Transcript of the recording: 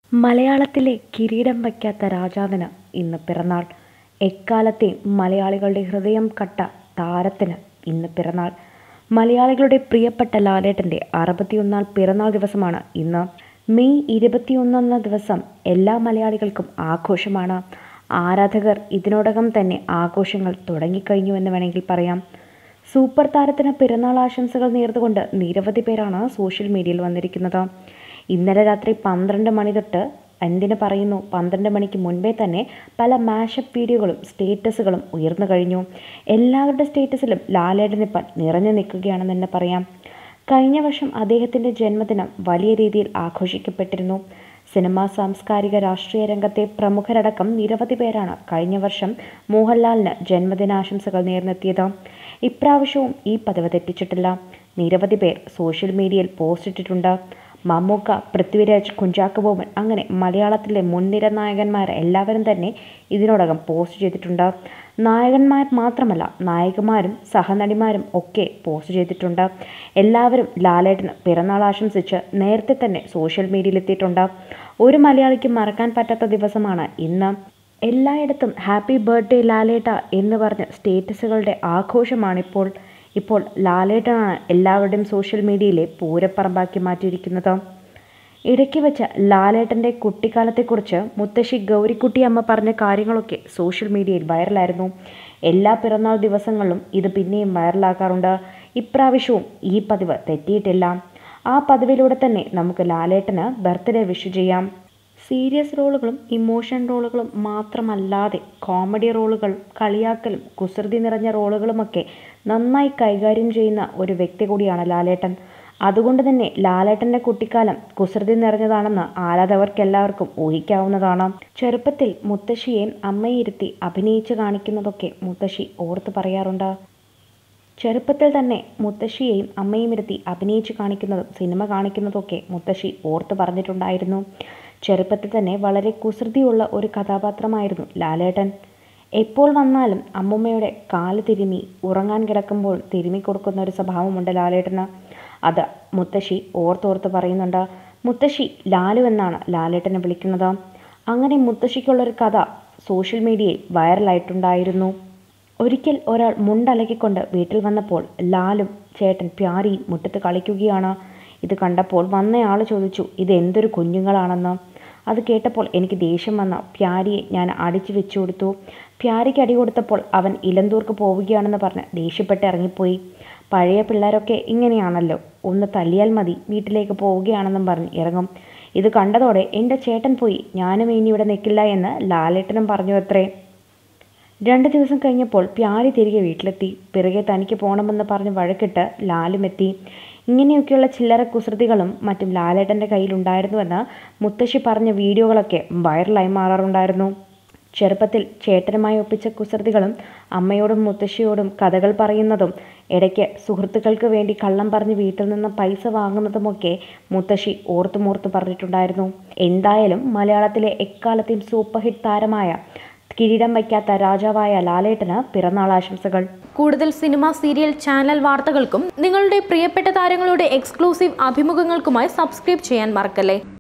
മലയാളത്തിലെ കിരീടം വയ്ക്കാത്ത രാജാവിന് ഇന്ന് പിറന്നാൾ എക്കാലത്തെയും മലയാളികളുടെ ഹൃദയം കട്ട താരത്തിന് ഇന്ന് പിറന്നാൾ മലയാളികളുടെ പ്രിയപ്പെട്ട ലാലേട്ടൻ്റെ അറുപത്തിയൊന്നാം പിറന്നാൾ ദിവസമാണ് ഇന്ന് മെയ് ഇരുപത്തിയൊന്നെന്ന ദിവസം എല്ലാ മലയാളികൾക്കും ആഘോഷമാണ് ആരാധകർ ഇതിനോടകം തന്നെ ആഘോഷങ്ങൾ തുടങ്ങിക്കഴിഞ്ഞു എന്ന് വേണമെങ്കിൽ പറയാം സൂപ്പർ താരത്തിന് പിറന്നാൾ ആശംസകൾ നേർന്നുകൊണ്ട് നിരവധി പേരാണ് സോഷ്യൽ മീഡിയയിൽ വന്നിരിക്കുന്നത് ഇന്നലെ രാത്രി പന്ത്രണ്ട് മണി തൊട്ട് എന്തിനു പറയുന്നു പന്ത്രണ്ട് മണിക്ക് മുൻപേ തന്നെ പല മാഷപ്പ് വീഡിയോകളും സ്റ്റേറ്റസുകളും ഉയർന്നു കഴിഞ്ഞു എല്ലാവരുടെ സ്റ്റേറ്റസിലും ലാലേട്ടനിപ്പം നിറഞ്ഞു നിൽക്കുകയാണെന്ന് തന്നെ പറയാം കഴിഞ്ഞ വർഷം അദ്ദേഹത്തിൻ്റെ ജന്മദിനം വലിയ രീതിയിൽ ആഘോഷിക്കപ്പെട്ടിരുന്നു സിനിമാ സാംസ്കാരിക രാഷ്ട്രീയ രംഗത്തെ പ്രമുഖരടക്കം നിരവധി പേരാണ് കഴിഞ്ഞ വർഷം മോഹൻലാലിന് ജന്മദിനാശംസകൾ നേർന്നെത്തിയത് ഇപ്രാവശ്യവും ഈ പതിവ് തെറ്റിച്ചിട്ടില്ല നിരവധി പേർ സോഷ്യൽ മീഡിയയിൽ പോസ്റ്റ് ഇട്ടിട്ടുണ്ട് മമ്മൂക്ക പൃഥ്വിരാജ് കുഞ്ചാക്കോ ബോബൻ അങ്ങനെ മലയാളത്തിലെ മുൻനിര നായകന്മാർ എല്ലാവരും തന്നെ ഇതിനോടകം പോസ്റ്റ് ചെയ്തിട്ടുണ്ട് നായകന്മാർ മാത്രമല്ല നായികമാരും സഹനടിമാരും ഒക്കെ പോസ്റ്റ് ചെയ്തിട്ടുണ്ട് എല്ലാവരും ലാലേട്ടന് പിറന്നാൾ ആശംസിച്ച് നേരത്തെ തന്നെ സോഷ്യൽ മീഡിയയിലെത്തിയിട്ടുണ്ട് ഒരു മലയാളിക്ക് മറക്കാൻ പറ്റാത്ത ദിവസമാണ് ഇന്ന് എല്ലായിടത്തും ഹാപ്പി ബർത്ത്ഡേ ലാലേട്ട എന്ന് പറഞ്ഞ് സ്റ്റേറ്റസുകളുടെ ആഘോഷമാണിപ്പോൾ ഇപ്പോൾ ലാലേട്ടനാണ് എല്ലാവരുടെയും സോഷ്യൽ മീഡിയയിലെ പൂരപ്പറമ്പാക്കി മാറ്റിയിരിക്കുന്നത് ഇടയ്ക്ക് വെച്ച ലാലേട്ടൻ്റെ കുട്ടിക്കാലത്തെക്കുറിച്ച് മുത്തശ്ശി ഗൗരിക്കുട്ടി അമ്മ പറഞ്ഞ കാര്യങ്ങളൊക്കെ സോഷ്യൽ മീഡിയയിൽ വൈറലായിരുന്നു എല്ലാ പിറന്നാൾ ദിവസങ്ങളിലും ഇത് പിന്നെയും വൈറലാക്കാറുണ്ട് ഇപ്രാവശ്യവും ഈ പതിവ് തെറ്റിയിട്ടില്ല ആ പതിവിലൂടെ തന്നെ നമുക്ക് ലാലേട്ടന് ബർത്ത്ഡേ വിഷ് ചെയ്യാം സീരിയസ് റോളുകളും ഇമോഷൻ റോളുകളും മാത്രമല്ലാതെ കോമഡി റോളുകൾ കളിയാക്കലും കുസൃതി നിറഞ്ഞ റോളുകളുമൊക്കെ നന്നായി കൈകാര്യം ചെയ്യുന്ന ഒരു വ്യക്തി കൂടിയാണ് ലാലേട്ടൻ അതുകൊണ്ട് തന്നെ ലാലേട്ടൻ്റെ കുട്ടിക്കാലം കുസൃതി നിറഞ്ഞതാണെന്ന് ആരാധകർക്കെല്ലാവർക്കും ഊഹിക്കാവുന്നതാണ് ചെറുപ്പത്തിൽ മുത്തശ്ശിയെയും അമ്മയെ ഇരുത്തി അഭിനയിച്ച് കാണിക്കുന്നതൊക്കെ മുത്തശ്ശി ഓർത്ത് പറയാറുണ്ട് ചെറുപ്പത്തിൽ തന്നെ മുത്തശ്ശിയെയും അമ്മയും ഇരുത്തി അഭിനയിച്ച് കാണിക്കുന്നതും സിനിമ കാണിക്കുന്നതൊക്കെ മുത്തശ്ശി ഓർത്ത് പറഞ്ഞിട്ടുണ്ടായിരുന്നു ചെറുപ്പത്തിൽ തന്നെ വളരെ കുസൃതിയുള്ള ഒരു കഥാപാത്രമായിരുന്നു ലാലേട്ടൻ എപ്പോൾ വന്നാലും അമ്മുമ്മയുടെ കാല് തിരുമി ഉറങ്ങാൻ കിടക്കുമ്പോൾ തിരുമി കൊടുക്കുന്ന ഒരു സ്വഭാവമുണ്ട് ലാലേട്ടന് അത് മുത്തശ്ശി ഓർത്തോർത്ത് പറയുന്നുണ്ട് മുത്തശ്ശി ലാലു എന്നാണ് ലാലേട്ടനെ വിളിക്കുന്നത് അങ്ങനെ മുത്തശ്ശിക്കുള്ളൊരു കഥ സോഷ്യൽ മീഡിയയിൽ വൈറലായിട്ടുണ്ടായിരുന്നു ഒരിക്കൽ ഒരാൾ മുണ്ടലക്കിക്കൊണ്ട് വീട്ടിൽ വന്നപ്പോൾ ലാലും ചേട്ടൻ പ്യാരിയും മുറ്റത്ത് കളിക്കുകയാണ് ഇത് കണ്ടപ്പോൾ വന്നയാൾ ചോദിച്ചു ഇത് എന്തൊരു കുഞ്ഞുങ്ങളാണെന്ന് അത് കേട്ടപ്പോൾ എനിക്ക് ദേഷ്യം വന്ന പ്യാരിയെ ഞാൻ അടിച്ചു വെച്ചു കൊടുത്തു പ്യാരിക്ക് അടി കൊടുത്തപ്പോൾ അവൻ ഇലന്തൂർക്ക് പോവുകയാണെന്ന് പറഞ്ഞ് ദേഷ്യപ്പെട്ട് ഇറങ്ങിപ്പോയി പഴയ പിള്ളേരൊക്കെ ഇങ്ങനെയാണല്ലോ ഒന്ന് തല്ലിയാൽ മതി വീട്ടിലേക്ക് പോവുകയാണെന്നും പറഞ്ഞ് ഇറങ്ങും ഇത് കണ്ടതോടെ എൻ്റെ ചേട്ടൻ പോയി ഞാനും ഇനി ഇവിടെ നിൽക്കില്ല എന്ന് ലാലേട്ടനും പറഞ്ഞു അത്രേ രണ്ട് ദിവസം കഴിഞ്ഞപ്പോൾ പ്യാരി തിരികെ വീട്ടിലെത്തി പിറകെ തനിക്ക് പോകണമെന്ന് പറഞ്ഞ് വഴക്കിട്ട് ലാലും എത്തി ഇങ്ങനെയൊക്കെയുള്ള ചില്ലറ കുസൃതികളും മറ്റും ലാലേട്ടൻ്റെ കയ്യിലുണ്ടായിരുന്നുവെന്ന് മുത്തശ്ശി പറഞ്ഞ വീഡിയോകളൊക്കെ വൈറലായി മാറാറുണ്ടായിരുന്നു ചെറുപ്പത്തിൽ ചേട്ടനുമായി ഒപ്പിച്ച കുസൃതികളും അമ്മയോടും മുത്തശ്ശിയോടും കഥകൾ പറയുന്നതും ഇടയ്ക്ക് സുഹൃത്തുക്കൾക്ക് വേണ്ടി കള്ളം പറഞ്ഞ് വീട്ടിൽ നിന്ന് പൈസ വാങ്ങുന്നതുമൊക്കെ മുത്തശ്ശി ഓർത്തുമോർത്ത് പറഞ്ഞിട്ടുണ്ടായിരുന്നു എന്തായാലും മലയാളത്തിലെ എക്കാലത്തെയും സൂപ്പർ ഹിറ്റ് താരമായ കിരീടം വയ്ക്കാത്ത രാജാവായ ലാലേട്ടന് പിറന്നാൾ ആശംസകൾ കൂടുതൽ സിനിമ സീരിയൽ ചാനൽ വാർത്തകൾക്കും നിങ്ങളുടെ പ്രിയപ്പെട്ട താരങ്ങളുടെ എക്സ്ക്ലൂസീവ് അഭിമുഖങ്ങൾക്കുമായി സബ്സ്ക്രൈബ് ചെയ്യാൻ മറക്കല്ലേ